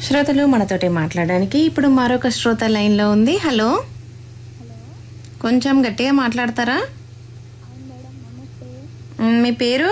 శ్రోతలు మనతోటి మాట్లాడడానికి ఇప్పుడు మరొక శ్రోత లైన్లో ఉంది హలో కొంచెం గట్టిగా మాట్లాడతారా మ్, మీ పేరు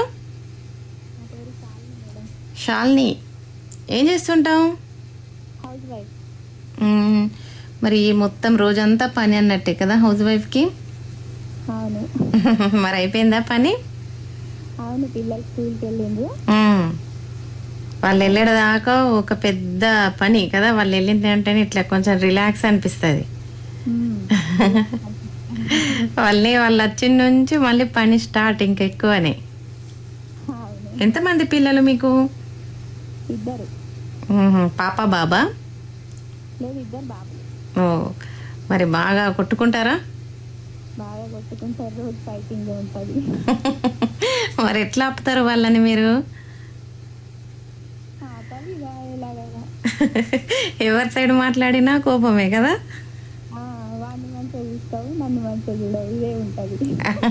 షాల్ని ఏం చేస్తుంటావు హౌస్ వైఫ్ మ్, మరి మొత్తం రోజంతా పని అన్నట్టే కదా హౌస్ వైఫ్కి అవును మరి అయిపోయిందా పని అవును పిల్లలు స్కూల్కి వెళ్ళిండ్రు మ్. వాళ్ళు వెళ్ళేది దాకా ఒక పెద్ద పని కదా వాళ్ళు వెళ్ళింది అంటేనే ఇట్లా కొంచెం రిలాక్స్ అనిపిస్తుంది మ్మ్. వాళ్ళని వాళ్ళు వచ్చిన నుంచి మళ్ళీ పని స్టార్ట్ ఇంకా ఎక్కువనే అవును ఎంతమంది పిల్లలు మీకు ఇద్దరు మ్మ్. పాప బాబా లేదు ఇద్దరు బాబు ఓ మరి బాగా కొట్టుకుంటారా బాగా కొట్టుకుంటారు రోజు ఫైటింగ్ ఉంటుంది మరి ఎట్లా ఆపుతారు వాళ్ళని మీరు ఆటలు ఇక ఎలాగైనా ఎవరి సైడ్ మాట్లాడినా కోపమే కదా ఆ, వాడిని మంచిగా చూస్తావు నన్ను మంచిగా చూడవు ఇదే ఉంటుంది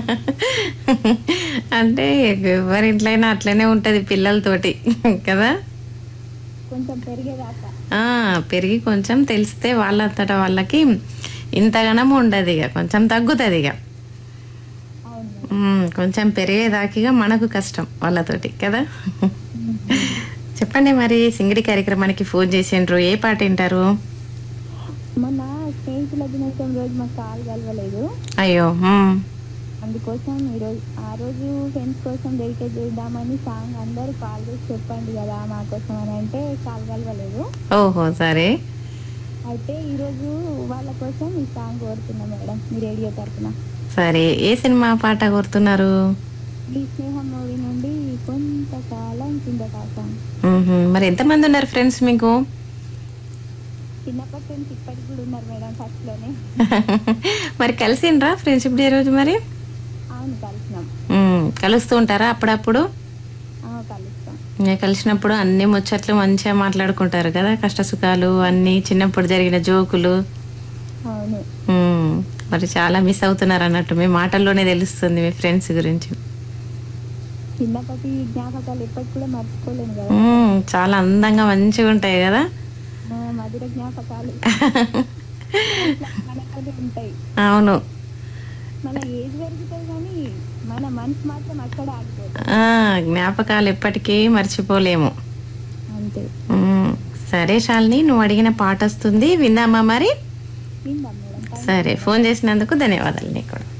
అంటే ఎవరి ఇంట్లైనా అట్లనే ఉంటుంది పిల్లలతోటి కదా కొంచెం పెరిగేదాకా ఆ, పెరిగి కొంచెం తెలిస్తే వాళ్ళంతటా వాళ్ళకి ఇంతగానం ఉండదు ఇక కొంచెం తగ్గుతుంది ఇక అవును మ్మ్. కొంచెం పెరిగేదాకిగా మనకు కష్టం వాళ్ళతోటి కదా చెప్పండి మరి సింగిడి కార్యక్రమానికి ఫోన్ చేసిండ్రు ఏ పాట వింటారు మొన్న స్నేహితుల దినోత్సవం రోజు మాకు కాలు కలవలేదు అయ్యో మ్మ్. అందుకోసం ఈరోజు ఆ రోజు ఫ్రెండ్స్ కోసం డెడికేట్ చేద్దామని సాంగ్ అందరూ కాల్ చేసి చెప్పండి కదా మా కోసం అని అంటే కాల్ కలవలేదు ఓహో సరే అయితే ఈరోజు వాళ్ళ కోసం ఈ సాంగ్ కోరుతున్నా మేడం మీ రేడియో తరఫున సరే ఏ సినిమా పాట కోరుతున్నారు ఈ స్నేహం మూవీ నుండి కొంతకాలం కిందట ఆ సాంగ్ మ్మ్హ. మరి ఎంతమంది ఉన్నారు ఫ్రెండ్స్ మీకు చిన్నప్పటి నుంచి ఇప్పటికి కూడా ఉన్నారు మేడం ఫస్ట్ లోనే మరి కలిసిండ్రా ఫ్రెండ్షిప్ డే రోజు మరి అవును కలిసినాం మ్మ్. కలుస్తూ ఉంటారా అప్పుడప్పుడు ఆ, కలుస్తాం ఇంకా కలిసినప్పుడు అన్ని ముచ్చట్లు మంచిగా మాట్లాడుకుంటారు కదా కష్ట సుఖాలు అన్ని చిన్నప్పుడు జరిగిన జోకులు అవును మ్మ్. మరి చాలా మిస్ అవుతున్నారు అన్నట్టు మీ మాటల్లోనే తెలుస్తుంది మీ ఫ్రెండ్స్ గురించి చిన్నప్పటి జ్ఞాపకాలు ఎప్పటికి కూడా మర్చిపోలేను కదా మ్మ్. చాలా అందంగా మంచిగా ఉంటాయి కదా ఆ, మధుర జ్ఞాపకాలు మనతోనే ఉంటాయి అవును మన ఏజ్ పెరుగుతుంది కానీ మన మనసు మాత్రం అక్కడ ఆగిపోతుంది ఆ, జ్ఞాపకాలు ఎప్పటికీ మర్చిపోలేము అంతే మ్మ్. సరే శాలిని నువ్వు అడిగిన పాట వస్తుంది విందామా మరి విందాం మేడం సరే ఫోన్ చేసినందుకు ధన్యవాదాలు నీకు కూడా